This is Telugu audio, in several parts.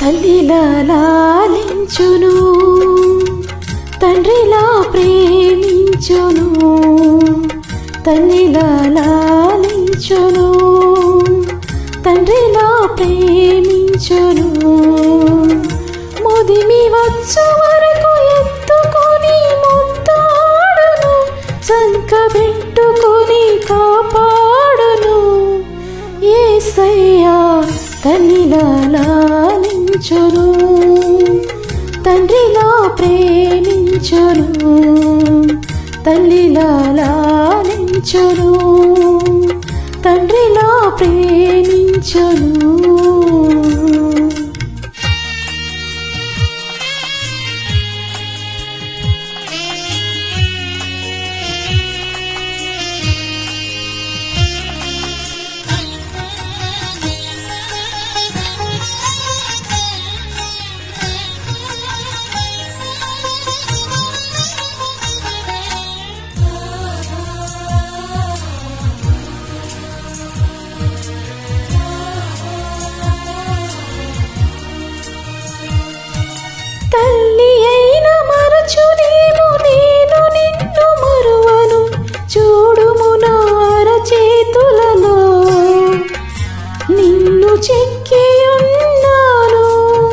తల్లిలా లాలించును తండ్రిలా ప్రేమించును తల్లిలా లాలించును తండ్రిలా ప్రేమించును ముదిమి వచ్చు వరకు ఎత్తుకొని ముద్దాడును సంక పెట్టుకొని కాపాడును ఏసయ్యా తల్లిలా లాలించును తండ్రిలా ప్రేమించును తల్లిలా లాలించును తండ్రిలా ప్రేమించును తల్లి అయిన మరచునేమో నేను నిన్ను మరువను చూడుము నా అరచేతులలో నిన్ను చెక్కి ఉన్నాను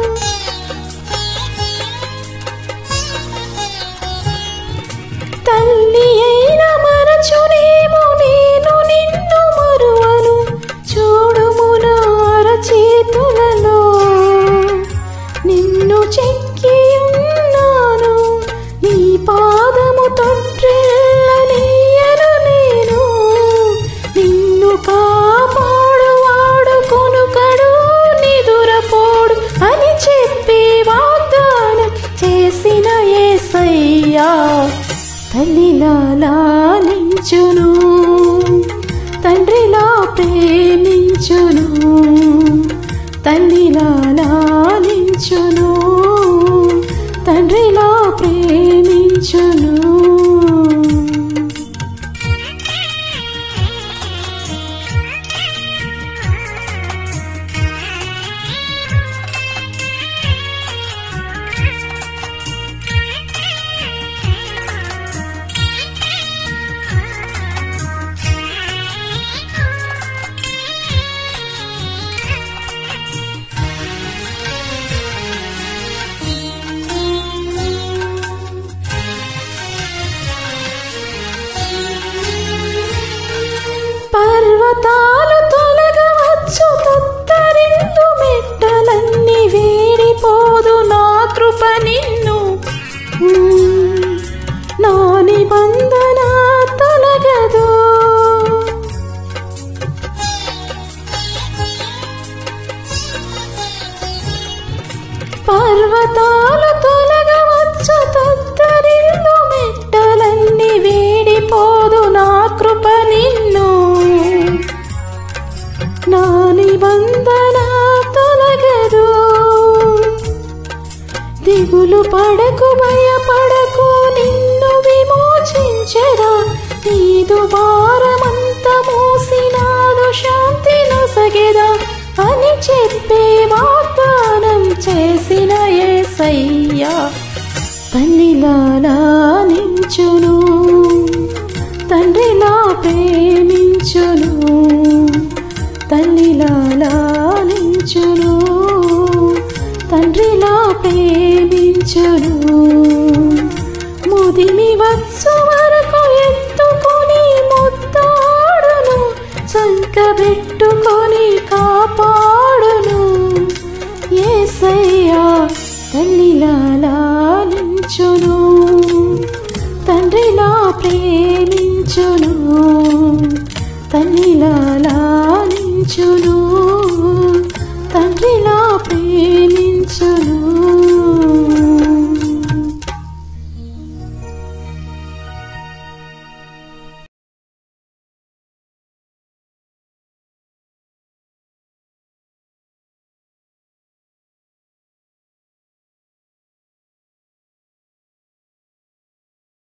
తల్లి అయిన మరచునేమో నేను నిన్ను మరువను చూడుము నా అరచేతులలో నిన్ను చెక్కి ఉన్నాను నీ పాదము తొట్టిల్లనీయను నేను నిన్ను కాపాడువాడు కొనుకడు నిదురపోడు అని చెప్పి వాగ్దానం చేసిన ఏసయ్యా తల్లిలా లాలించును తండ్రిలా ప్రేమించును తల్లిలా లాలించును తండ్రిలా ప్రేమించును పర్వతాలు తొలగవచ్చు తత్తరిల్లు మెట్టలన్నీ వేడిపోదు నా కృప నిన్ను ఉమ్, నా నిబంధన తొలగదు పర్వతాలు తొలగవచ్చు తత్తరిల్లు మెట్టలన్నీ వేడిపోదు నా కృప నిన్ను నా నిబంధన తొలగదు దిగులు పడకు భయపడకు నిన్ను విమోచించరా నీదు భారమంత మోసినాదు శాంతి నొసగెదా అని చెప్పే వాగ్దానం చేసిన ఏసయ్యా తల్లిలా లాలించును తండ్రిలా ప్రేమించును తల్లిలా లాలించును తండ్రిలా ప్రేమించును ముదిమి వచ్చు వరకు ఎత్తుకొని ముద్దాడును సంక పెట్టుకొని కాపాడును ఏసయ్యా తల్లిలా లాలించును